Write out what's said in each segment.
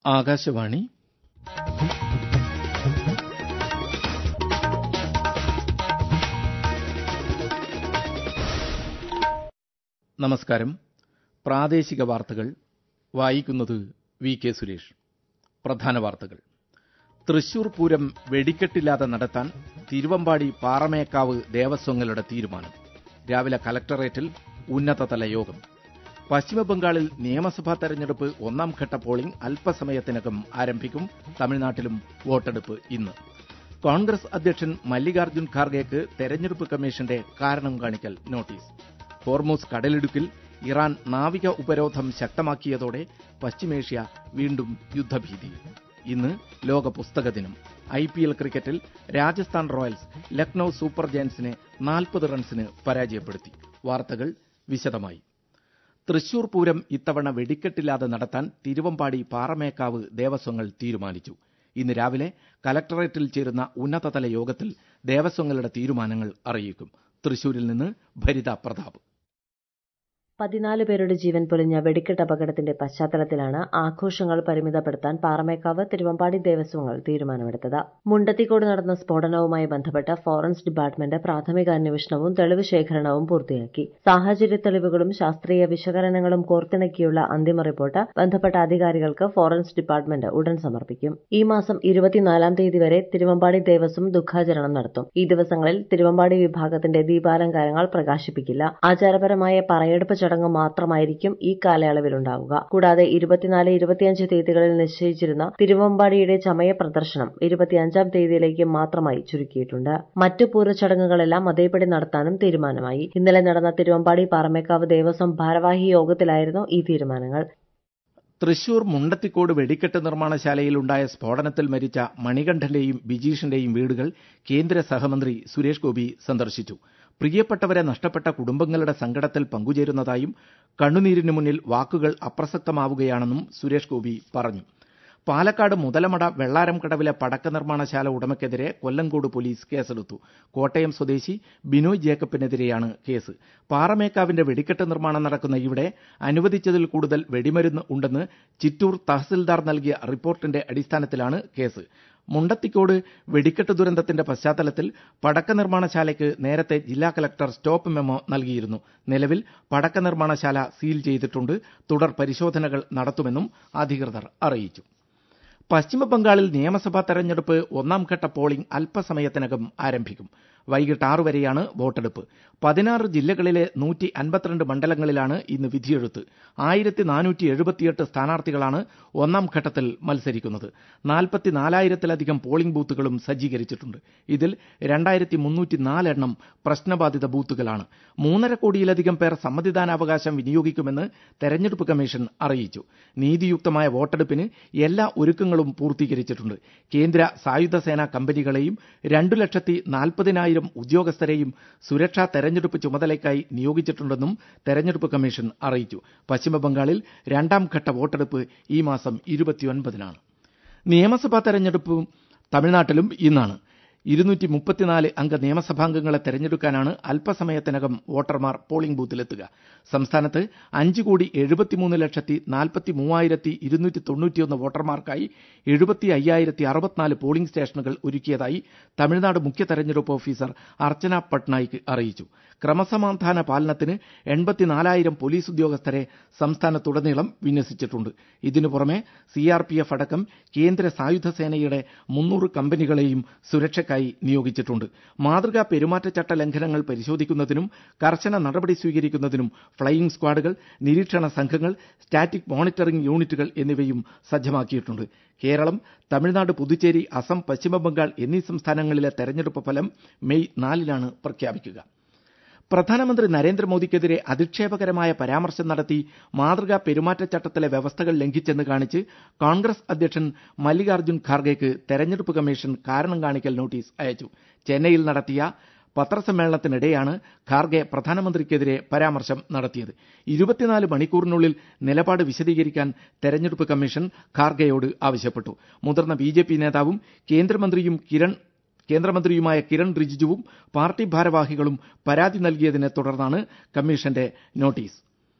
ആകാശവാണി നമസ്കാരം പ്രാദേശിക വാർത്തകൾ വായിക്കുന്നത് വി കെ സുരേഷ് പ്രധാന വാർത്തകൾ തൃശൂർ പൂരം വെടിക്കെട്ടില്ലാതെ നടത്താൻ തിരുവമ്പാടി പാറമേക്കാവ് ദേവസ്വങ്ങളുടെ തീരുമാനം രാവിലെ കലക്ടറേറ്റിൽ ഉന്നതതല യോഗം പശ്ചിമബംഗാളിൽ നിയമസഭാ തെരഞ്ഞെടുപ്പ് ഒന്നാം ഘട്ട പോളിംഗ് അല്പസമയത്തിനകം ആരംഭിക്കും തമിഴ്നാട്ടിലും വോട്ടെടുപ്പ് ഇന്ന് കോൺഗ്രസ് അധ്യക്ഷൻ മല്ലികാർജ്ജുൻ ഖാർഗെക്ക് തെരഞ്ഞെടുപ്പ് കമ്മീഷന്റെ കാരണം കാണിക്കൽ നോട്ടീസ് ഹോർമൂസ് കടലിടുക്കിൽ ഇറാൻ നാവിക ഉപരോധം ശക്തമാക്കിയതോടെ പശ്ചിമേഷ്യ വീണ്ടും യുദ്ധഭീതി ഇന്ന് ലോക പുസ്തക ദിനം ഐ പി എൽ ക്രിക്കറ്റിൽ രാജസ്ഥാൻ റോയൽസ് ലക്നൌ സൂപ്പർ ജയൻസിനെ നാൽപ്പത് റൺസിന് പരാജയപ്പെടുത്തി വാർത്തകൾ വിശദമായി തൃശൂർ പൂരം ഇത്തവണ വെടിക്കെട്ടില്ലാതെ നടത്താൻ തിരുവമ്പാടി പാറമേക്കാവ് ദേവസ്വങ്ങൾ തീരുമാനിച്ചു ഇന്ന് രാവിലെ കലക്ടറേറ്റിൽ ചേരുന്ന ഉന്നതതല യോഗത്തിൽ ദേവസ്വങ്ങളുടെ തീരുമാനങ്ങൾ അറിയിക്കും തൃശൂരിൽ നിന്ന് ഭരിത പ്രതാപ് പതിനാല് പേരുടെ ജീവൻ പൊലിഞ്ഞ വെടിക്കെട്ട് അപകടത്തിന്റെ പശ്ചാത്തലത്തിലാണ് ആഘോഷങ്ങൾ പരിമിതപ്പെടുത്താൻ പാറമേക്കാവ് തിരുവമ്പാടി ദേവസ്വങ്ങൾ തീരുമാനമെടുത്തത് മുണ്ടത്തിക്കോട് നടന്ന സ്ഫോടനവുമായി ബന്ധപ്പെട്ട ഫോറൻസ് ഡിപ്പാർട്ട്മെന്റ് പ്രാഥമിക അന്വേഷണവും തെളിവ് ശേഖരണവും പൂർത്തിയാക്കി സാഹചര്യ തെളിവുകളും ശാസ്ത്രീയ വിശകലനങ്ങളും കോർത്തിണക്കിയുള്ള അന്തിമ റിപ്പോർട്ട് ബന്ധപ്പെട്ട അധികാരികൾക്ക് ഫോറൻസ് ഡിപ്പാർട്ട്മെന്റ് ഉടൻ സമർപ്പിക്കും ഈ മാസം ഇരുപത്തിനാലാം തീയതി വരെ തിരുവമ്പാടി ദേവസ്വം ദുഃഖാചരണം നടത്തും ഈ ദിവസങ്ങളിൽ തിരുവമ്പാടി വിഭാഗത്തിന്റെ ദീപാലങ്കാരങ്ങൾ പ്രകാശിപ്പിക്കില്ല ആചാരപരമായ പറയെടുപ്പ് ചടങ്ങ് മാത്രമായിരിക്കും ഈ കാലയളവിലുണ്ടാവുക കൂടാതെ ഇരുപത്തിനാല് ഇരുപത്തിയഞ്ച് തീയതികളിൽ നിശ്ചയിച്ചിരുന്ന തിരുവമ്പാടിയുടെ ചമയ പ്രദർശനം ഇരുപത്തിയഞ്ചാം തീയതിയിലേക്ക് മാത്രമായി ചുരുക്കിയിട്ടുണ്ട് മറ്റു പൂരച്ചടങ്ങുകളെല്ലാം അതേപടി നടത്താനും തീരുമാനമായി ഇന്നലെ നടന്ന തിരുവമ്പാടി പാറമേക്കാവ് ദേവസ്വം ഭാരവാഹി യോഗത്തിലായിരുന്നു ഈ തീരുമാനങ്ങൾ തൃശൂർ മുണ്ടത്തിക്കോട് വെടിക്കെട്ട് നിർമ്മാണശാലയിൽ ഉണ്ടായ സ്ഫോടനത്തിൽ മരിച്ച മണികണ്ഠന്റെയും ബിജീഷിന്റെയും വീടുകൾ കേന്ദ്ര സഹമന്ത്രി സുരേഷ് ഗോപി സന്ദർശിച്ചു പ്രിയപ്പെട്ടവരെ നഷ്ടപ്പെട്ട കുടുംബങ്ങളുടെ സങ്കടത്തിൽ പങ്കുചേരുന്നതായും കണ്ണുനീരിനു മുന്നിൽ വാക്കുകൾ അപ്രസക്തമാവുകയാണെന്നും സുരേഷ് ഗോപി പറഞ്ഞു പാലക്കാട് മുതലമട വെള്ളാരം കടവിലെ പടക്ക നിർമ്മാണശാല ഉടമയ്ക്കെതിരെ കൊല്ലങ്കോട് പോലീസ് കേസെടുത്തു കോട്ടയം സ്വദേശി ബിനോയ് ജേക്കബിനെതിരെയാണ് കേസ് പാറമേക്കാവിന്റെ വെടിക്കെട്ട് നിർമ്മാണം നടക്കുന്ന ഇവിടെ അനുവദിച്ചതിൽ കൂടുതൽ വെടിമരുന്ന് ഉണ്ടെന്ന് ചിറ്റൂർ തഹസിൽദാർ നൽകിയ റിപ്പോർട്ടിന്റെ അടിസ്ഥാനത്തിലാണ് കേസ് മുണ്ടത്തിക്കോട് വെടിക്കെട്ട് ദുരന്തത്തിന്റെ പശ്ചാത്തലത്തിൽ പടക്ക നിർമ്മാണശാലയ്ക്ക് നേരത്തെ ജില്ലാ കലക്ടർ സ്റ്റോപ്പ് മെമ്മോ നൽകിയിരുന്നു നിലവിൽ പടക്ക നിർമ്മാണശാല സീൽ ചെയ്തിട്ടുണ്ട് തുടർ പരിശോധനകൾ നടത്തുമെന്നും അധികൃതർ അറിയിച്ചു പശ്ചിമബംഗാളിൽ നിയമസഭാ തെരഞ്ഞെടുപ്പ് ഒന്നാം ഘട്ട പോളിംഗ് അല്പസമയത്തിനകം ആരംഭിക്കും വൈകിട്ട് ആറു വരെയാണ് വോട്ടെടുപ്പ് പതിനാറ് ജില്ലകളിലെ നൂറ്റി അൻപത്തിരണ്ട് മണ്ഡലങ്ങളിലാണ് ഇന്ന് വിധിയെഴുത്ത് ആയിരത്തി നാനൂറ്റി എഴുപത്തിയെട്ട് സ്ഥാനാർത്ഥികളാണ് ഒന്നാം ഘട്ടത്തിൽ മത്സരിക്കുന്നത് നാൽപ്പത്തിനാലായിരത്തിലധികം പോളിംഗ് ബൂത്തുകളും സജ്ജീകരിച്ചിട്ടുണ്ട് ഇതിൽ രണ്ടായിരത്തി മുന്നൂറ്റി നാലെണ്ണം പ്രശ്നബാധിത ബൂത്തുകളാണ് മൂന്നര കോടിയിലധികം പേർ സമ്മതിദാനാവകാശം വിനിയോഗിക്കുമെന്ന് തെരഞ്ഞെടുപ്പ് കമ്മീഷൻ അറിയിച്ചു നീതിയുക്തമായ വോട്ടെടുപ്പിന് എല്ലാ ഒരുക്കങ്ങളും പൂർത്തീകരിച്ചിട്ടുണ്ട് കേന്ദ്ര സായുധ സേനാ കമ്പനികളെയും രണ്ടു ലക്ഷത്തി നാൽപ്പതിനായിരം ഉദ്യോഗസ്ഥരെയും സുരക്ഷാ തെരഞ്ഞെടുപ്പ് ചുമതലയ്ക്കായി നിയോഗിച്ചിട്ടുണ്ടെന്നും തെരഞ്ഞെടുപ്പ് കമ്മീഷൻ അറിയിച്ചു പശ്ചിമബംഗാളിൽ രണ്ടാം ഘട്ട വോട്ടെടുപ്പ് ഈ മാസം ഇരുപത്തിയൊൻപതിനാണ് നിയമസഭാ തെരഞ്ഞെടുപ്പ് തമിഴ്നാട്ടിലും ഇന്നാണ് ഇരുന്നൂറ്റി മുപ്പത്തിനാല് അംഗ നിയമസഭാംഗങ്ങളെ തെരഞ്ഞെടുക്കാനാണ് അല്പസമയത്തിനകം വോട്ടർമാർ പോളിംഗ് ബൂത്തിലെത്തുക സംസ്ഥാനത്ത് അഞ്ച് കോടി എഴുപത്തിമൂന്ന് ലക്ഷത്തി നാൽപ്പത്തി മൂവായിരത്തി ഇരുന്നൂറ്റി തൊണ്ണൂറ്റിയൊന്ന് വോട്ടർമാർക്കായി എഴുപത്തി അയ്യായിരത്തി അറുപത്തിനാല് പോളിംഗ് സ്റ്റേഷനുകൾ ഒരുക്കിയതായി തമിഴ്നാട് മുഖ്യ തെരഞ്ഞെടുപ്പ് ഓഫീസർ അർച്ചന പട്നായിക് അറിയിച്ചു ക്രമസമാധാന പാലനത്തിന് എൺപത്തിനാലായിരം പോലീസ് ഉദ്യോഗസ്ഥരെ സംസ്ഥാനത്തുടനീളം വിന്യസിച്ചിട്ടുണ്ട് ഇതിനു പുറമെ സിആർപിഎഫ് അടക്കം കേന്ദ്ര സായുധ സേനയുടെ മുന്നൂറ് കമ്പനികളെയും സുരക്ഷയ്ക്കായി നിയോഗിച്ചിട്ടുണ്ട് മാതൃകാ പെരുമാറ്റച്ചട്ട ലംഘനങ്ങൾ പരിശോധിക്കുന്നതിനും കർശന നടപടി സ്വീകരിക്കുന്നതിനും ഫ്ലൈയിംഗ് സ്ക്വാഡുകൾ നിരീക്ഷണ സംഘങ്ങൾ സ്റ്റാറ്റിക് മോണിറ്ററിംഗ് യൂണിറ്റുകൾ എന്നിവയും സജ്ജമാക്കിയിട്ടുണ്ട് കേരളം തമിഴ്നാട് പുതുച്ചേരി അസം പശ്ചിമബംഗാൾ എന്നീ സംസ്ഥാനങ്ങളിലെ തെരഞ്ഞെടുപ്പ് ഫലം മെയ് നാലിനാണ് പ്രഖ്യാപിക്കുക പ്രധാനമന്ത്രി നരേന്ദ്രമോദിക്കെതിരെ അധിക്ഷേപകരമായ പരാമർശം നടത്തി മാതൃകാ പെരുമാറ്റച്ചട്ടത്തിലെ വ്യവസ്ഥകൾ ലംഘിച്ചെന്ന് കാണിച്ച് കോൺഗ്രസ് അധ്യക്ഷൻ മല്ലികാർജ്ജുൻ ഖാർഗെക്ക് തെരഞ്ഞെടുപ്പ് കമ്മീഷൻ കാരണം കാണിക്കൽ നോട്ടീസ് അയച്ചു ചെന്നൈയിൽ നടത്തിയ പത്രസമ്മേളനത്തിനിടെയാണ് ഖാർഗെ പ്രധാനമന്ത്രിക്കെതിരെ പരാമർശം നടത്തിയത് ഇരുപത്തിനാല് മണിക്കൂറിനുള്ളിൽ നിലപാട് വിശദീകരിക്കാൻ തെരഞ്ഞെടുപ്പ് കമ്മീഷൻ ഖാർഗെയോട് ആവശ്യപ്പെട്ടു മുതിർന്ന ബി നേതാവും കേന്ദ്രമന്ത്രിയും കിരൺ കേന്ദ്രമന്ത്രിയുമായ കിരൺ റിജിജുവും പാർട്ടി ഭാരവാഹികളും പരാതി നൽകിയതിനെ തുടർന്നാണ് കമ്മീഷന്റെ നോട്ടീസ്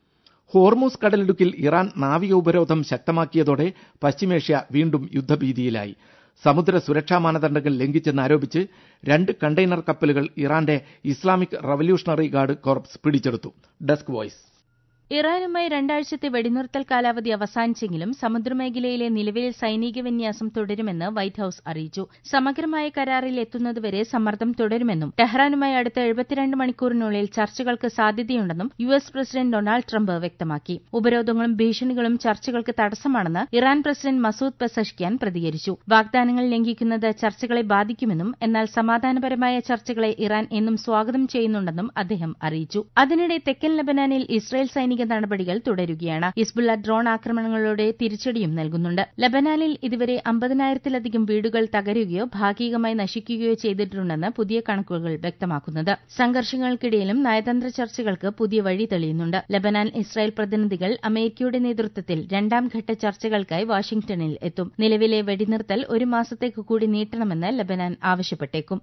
ഹോർമൂസ് കടലിടുക്കിൽ ഇറാൻ നാവിക ഉപരോധം ശക്തമാക്കിയതോടെ പശ്ചിമേഷ്യ വീണ്ടും യുദ്ധഭീതിയിലായി സമുദ്ര സുരക്ഷാ മാനദണ്ഡങ്ങൾ ലംഘിച്ചെന്നാരോപിച്ച് രണ്ട് കണ്ടെയ്നർ കപ്പലുകൾ ഇറാന്റെ ഇസ്ലാമിക് റവല്യൂഷണറി ഗാർഡ് കോർപ്സ് പിടിച്ചെടുത്തു ഡെസ്ക് വോയ്സ് ഇറാനുമായി രണ്ടാഴ്ചത്തെ വെടിനിർത്തൽ കാലാവധി അവസാനിച്ചെങ്കിലും സമുദ്രമേഖലയിലെ നിലവിലെ സൈനിക വിന്യാസം തുടരുമെന്ന് വൈറ്റ് ഹൌസ് അറിയിച്ചു സമഗ്രമായ കരാറിൽ എത്തുന്നതുവരെ സമ്മർദ്ദം തുടരുമെന്നും ടെഹ്റാനുമായി അടുത്ത എഴുപത്തിരണ്ട് മണിക്കൂറിനുള്ളിൽ ചർച്ചകൾക്ക് സാധ്യതയുണ്ടെന്നും U S president Donald Trump വ്യക്തമാക്കി ഉപരോധങ്ങളും ഭീഷണികളും ചർച്ചകൾക്ക് തടസ്സമാണെന്ന് ഇറാൻ പ്രസിഡന്റ് മസൂദ് പെസഷ്കിയാൻ പ്രതികരിച്ചു വാഗ്ദാനങ്ങൾ ലംഘിക്കുന്നത് ചർച്ചകളെ ബാധിക്കുമെന്നും എന്നാൽ സമാധാനപരമായ ചർച്ചകളെ ഇറാൻ എന്നും സ്വാഗതം ചെയ്യുന്നുണ്ടെന്നും അദ്ദേഹം അറിയിച്ചു അതിനിടെ തെക്കൻ ലബനാനിൽ ഇസ്രായേൽ സൈനിക സൈനിക നടപടികൾ തുടരുകയാണ് ഹിസ്ബുള്ള ഡ്രോൺ ആക്രമണങ്ങളോടെ തിരിച്ചടിയും നൽകുന്നുണ്ട് ലബനാനിൽ ഇതുവരെ അമ്പതിനായിരത്തിലധികം വീടുകൾ തകരുകയോ ഭാഗികമായി നശിക്കുകയോ ചെയ്തിട്ടുണ്ടെന്ന് പുതിയ കണക്കുകൾ വ്യക്തമാക്കുന്നത് സംഘർഷങ്ങൾക്കിടയിലും നയതന്ത്ര ചർച്ചകൾക്ക് പുതിയ വഴി തെളിയുന്നുണ്ട് ലബനാൻ ഇസ്രായേൽ പ്രതിനിധികൾ അമേരിക്കയുടെ നേതൃത്വത്തിൽ രണ്ടാം ഘട്ട ചർച്ചകൾക്കായി വാഷിംഗ്ടണിൽ എത്തും നിലവിലെ വെടിനിർത്തൽ ഒരു മാസത്തേക്ക് കൂടി നീട്ടണമെന്ന് ലബനാൻ ആവശ്യപ്പെട്ടേക്കും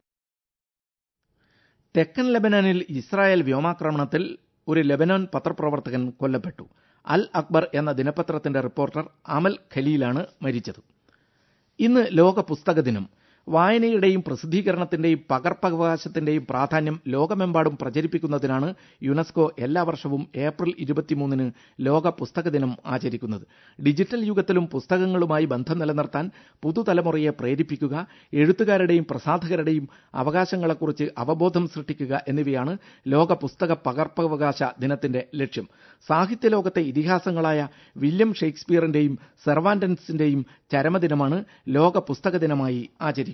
തെക്കൻ ലബനാനിൽ ഇസ്രായേൽ വ്യോമാക്രമണത്തിൽ ഒരു ലെബനോൻ പത്രപ്രവർത്തകൻ കൊല്ലപ്പെട്ടു അൽ അക്ബർ എന്ന ദിനപത്രത്തിന്റെ റിപ്പോർട്ടർ അമൽ ഖലീലാണ് മരിച്ചത് ഇന്ന് ലോക പുസ്തക ദിനം വായനയുടെയും പ്രസിദ്ധീകരണത്തിന്റെയും പകർപ്പവകാശത്തിന്റെയും പ്രാധാന്യം ലോകമെമ്പാടും പ്രചരിപ്പിക്കുന്നതിനാണ് യുനെസ്കോ എല്ലാ വർഷവും ഏപ്രിൽ ഇരുപത്തിമൂന്നിന് ലോക പുസ്തക ദിനം ആചരിക്കുന്നത് ഡിജിറ്റൽ യുഗത്തിലും പുസ്തകങ്ങളുമായി ബന്ധം നിലനിർത്താൻ പുതുതലമുറയെ പ്രേരിപ്പിക്കുക എഴുത്തുകാരുടെയും പ്രസാധകരുടെയും അവകാശങ്ങളെക്കുറിച്ച് അവബോധം സൃഷ്ടിക്കുക എന്നിവയാണ് ലോക പുസ്തക പകർപ്പവകാശ ദിനത്തിന്റെ ലക്ഷ്യം സാഹിത്യലോകത്തെ ഇതിഹാസങ്ങളായ വില്യം ഷേക്സ്പിയറിന്റെയും സെർവാന്റൻസിന്റെയും ചരമദിനമാണ് ലോക പുസ്തക ദിനമായി ആചരിക്കുന്നത്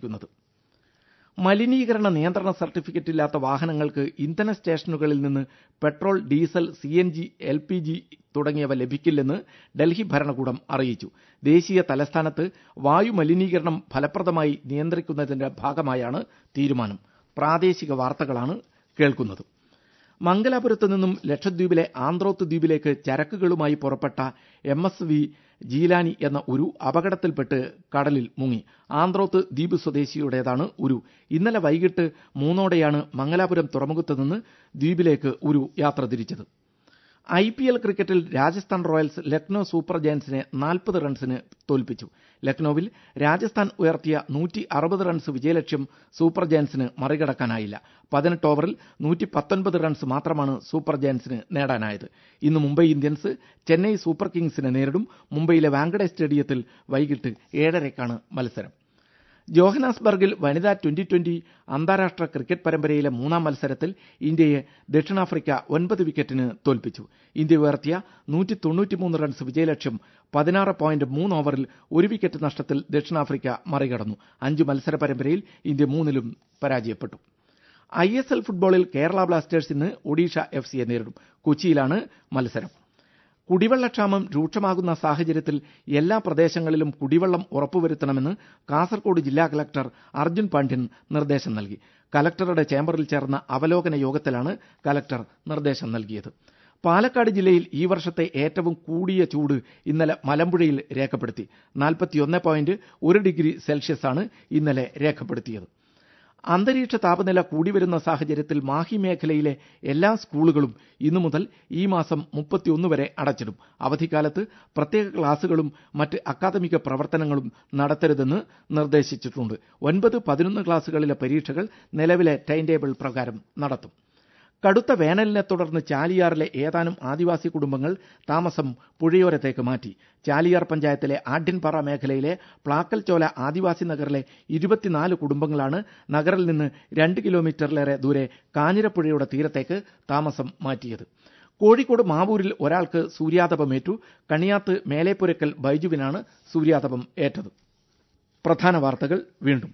മലിനീകരണ നിയന്ത്രണ സർട്ടിഫിക്കറ്റ് ഇല്ലാത്ത വാഹനങ്ങൾക്ക് ഇന്ധന സ്റ്റേഷനുകളിൽ നിന്ന് petrol diesel C N G L P G തുടങ്ങിയവ ലഭിക്കില്ലെന്ന് ഡൽഹി ഭരണകൂടം അറിയിച്ചു ദേശീയ തലസ്ഥാനത്ത് വായു മലിനീകരണം ഫലപ്രദമായി നിയന്ത്രിക്കുന്നതിന്റെ ഭാഗമായാണ് തീരുമാനം പ്രാദേശിക വാർത്തകളാണ് കേൾക്കുന്നത് മംഗലാപുരത്ത് നിന്നും ലക്ഷദ്വീപിലെ ആന്ത്രോത്ത് ദ്വീപിലേക്ക് ചരക്കുകളുമായി പുറപ്പെട്ട എം എസ് വി ജീലാനി എന്ന ഉരു അപകടത്തിൽപ്പെട്ട് കടലിൽ മുങ്ങി ആന്ത്രോത്ത് ദ്വീപ് സ്വദേശിയുടേതാണ് ഉരു ഇന്നലെ വൈകിട്ട് മൂന്നോടെയാണ് മംഗലാപുരം തുറമുഖത്ത് നിന്ന് ദ്വീപിലേക്ക് ഉരു യാത്ര തിരിച്ചത് ഐ പി എൽ ക്രിക്കറ്റിൽ രാജസ്ഥാൻ റോയൽസ് ലക്നോ സൂപ്പർ ജയൻസിനെ നാൽപ്പത് റൺസിന് തോൽപ്പിച്ചു ലക്നൌവിൽ രാജസ്ഥാൻ ഉയർത്തിയ നൂറ്റി അറുപത് റൺസ് വിജയലക്ഷ്യം സൂപ്പർ ജയൻസിന് മറികടക്കാനായില്ല പതിനെട്ട് ഓവറിൽ നൂറ്റി പത്തൊൻപത് റൺസ് മാത്രമാണ് സൂപ്പർ ജയൻസിന് നേടാനായത് ഇന്ന് മുംബൈ ഇന്ത്യൻസ് ചെന്നൈ സൂപ്പർ കിങ്സിനെ നേരിടും മുംബൈയിലെ വാങ്കഡെ സ്റ്റേഡിയത്തിൽ വൈകിട്ട് ഏഴരയ്ക്കാണ് മത്സരം ജോഹനാസ്ബർഗിൽ വനിതാ ട്വന്റി ട്വന്റി അന്താരാഷ്ട്ര ക്രിക്കറ്റ് പരമ്പരയിലെ മൂന്നാം മത്സരത്തിൽ ഇന്ത്യയെ ദക്ഷിണാഫ്രിക്ക ഒൻപത് വിക്കറ്റിന് തോൽപ്പിച്ചു ഇന്ത്യ ഉയർത്തിയ നൂറ്റി തൊണ്ണൂറ്റിമൂന്ന് റൺസ് വിജയലക്ഷ്യം പതിനാറ് പോയിന്റ് മൂന്ന് ഓവറിൽ ഒരു വിക്കറ്റ് നഷ്ടത്തിൽ ദക്ഷിണാഫ്രിക്ക മറികടന്നു അഞ്ച് മത്സര പരമ്പരയിൽ ഇന്ത്യ മൂന്നിലും പരാജയപ്പെട്ടു ഐ എസ് എൽ ഫുട്ബോളിൽ കേരള ബ്ലാസ്റ്റേഴ്സ് ഇന്ന് ഒഡീഷ എഫ് സിയെ നേരിടും കൊച്ചിയിലാണ് മത്സരം കുടിവെള്ളക്ഷാമം രൂക്ഷമാകുന്ന സാഹചര്യത്തിൽ എല്ലാ പ്രദേശങ്ങളിലും കുടിവെള്ളം ഉറപ്പുവരുത്തണമെന്ന് കാസർഗോഡ് ജില്ലാ കലക്ടർ അർജുൻ പാണ്ഡ്യൻ നിർദ്ദേശം നൽകി കലക്ടറുടെ ചേംബറിൽ ചേർന്ന അവലോകന യോഗത്തിലാണ് കലക്ടർ നിർദ്ദേശം നൽകിയത് പാലക്കാട് ജില്ലയിൽ ഈ വർഷത്തെ ഏറ്റവും കൂടിയ ചൂട് ഇന്നലെ മലമ്പുഴയിൽ രേഖപ്പെടുത്തി നാൽപ്പത്തിയൊന്ന് പോയിന്റ് ഒരു ഡിഗ്രി സെൽഷ്യസാണ് ഇന്നലെ രേഖപ്പെടുത്തിയത് അന്തരീക്ഷ താപനില കൂടിവരുന്ന സാഹചര്യത്തിൽ മാഹി മേഖലയിലെ എല്ലാ സ്കൂളുകളും ഇന്നു മുതൽ ഈ മാസം മുപ്പത്തിയൊന്ന് വരെ അടച്ചിടും അവധിക്കാലത്ത് പ്രത്യേക ക്ലാസുകളും മറ്റ് അക്കാദമിക പ്രവർത്തനങ്ങളും നടത്തരുതെന്ന് നിർദ്ദേശിച്ചിട്ടുണ്ട് ഒൻപത് പതിനൊന്ന് ക്ലാസുകളിലെ പരീക്ഷകൾ നിലവിലെ ടൈം ടേബിൾ പ്രകാരം നടത്തും കടുത്ത വേനലിനെ തുടർന്ന് ചാലിയാറിലെ ഏതാനും ആദിവാസി കുടുംബങ്ങൾ താമസം പുഴയോരത്തേക്ക് മാറ്റി ചാലിയാർ പഞ്ചായത്തിലെ ആഢ്യൻപാറ മേഖലയിലെ പ്ലാക്കൽച്ചോല ആദിവാസി നഗറിലെ ഇരുപത്തിനാല് കുടുംബങ്ങളാണ് നഗറിൽ നിന്ന് രണ്ട് കിലോമീറ്ററിലേറെ ദൂരെ കാഞ്ഞിരപ്പുഴയുടെ തീരത്തേക്ക് താമസം മാറ്റിയത് കോഴിക്കോട് മാവൂരിൽ ഒരാൾക്ക് സൂര്യാതപമേറ്റു കണിയാത്ത് മേലേപ്പുരക്കൽ ബൈജുവിനാണ് സൂര്യാതപം ഏറ്റത് പ്രധാന വാർത്തകൾ വീണ്ടും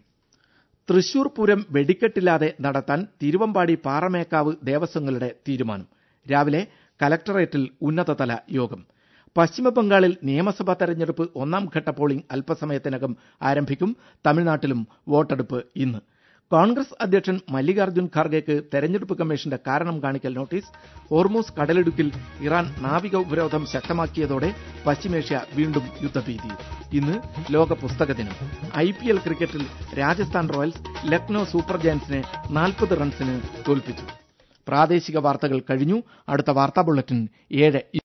തൃശൂർ പൂരം വെടിക്കെട്ടില്ലാതെ നടത്താൻ തിരുവമ്പാടി പാറമേക്കാവ് ദേവസ്വങ്ങളുടെ തീരുമാനം രാവിലെ കലക്ടറേറ്റിൽ ഉന്നതതല യോഗം പശ്ചിമബംഗാളിൽ നിയമസഭാ തെരഞ്ഞെടുപ്പ് ഒന്നാം ഘട്ട പോളിംഗ് അല്പസമയത്തിനകം ആരംഭിക്കും തമിഴ്നാട്ടിലും വോട്ടെടുപ്പ് ഇന്ന് കോൺഗ്രസ് അധ്യക്ഷൻ മല്ലികാർജ്ജുൻ ഖാർഗെക്ക് തെരഞ്ഞെടുപ്പ് കമ്മീഷന്റെ കാരണം കാണിക്കൽ നോട്ടീസ് ഹോർമൂസ് കടലിടുക്കിൽ ഇറാൻ നാവിക ഉപരോധം ശക്തമാക്കിയതോടെ പശ്ചിമേഷ്യ വീണ്ടും യുദ്ധഭീതി ഇന്ന് ലോക പുസ്തക ദിനം ഐ പി എൽ ക്രിക്കറ്റിൽ രാജസ്ഥാൻ റോയൽസ് ലക്നോ സൂപ്പർ ജയൻസിനെ നാൽപ്പത് റൺസിന് തോൽപ്പിച്ചു പ്രാദേശിക വാർത്തകൾ കഴിഞ്ഞു അടുത്ത വാർത്താ ബുള്ളറ്റിൻ ഏഴ്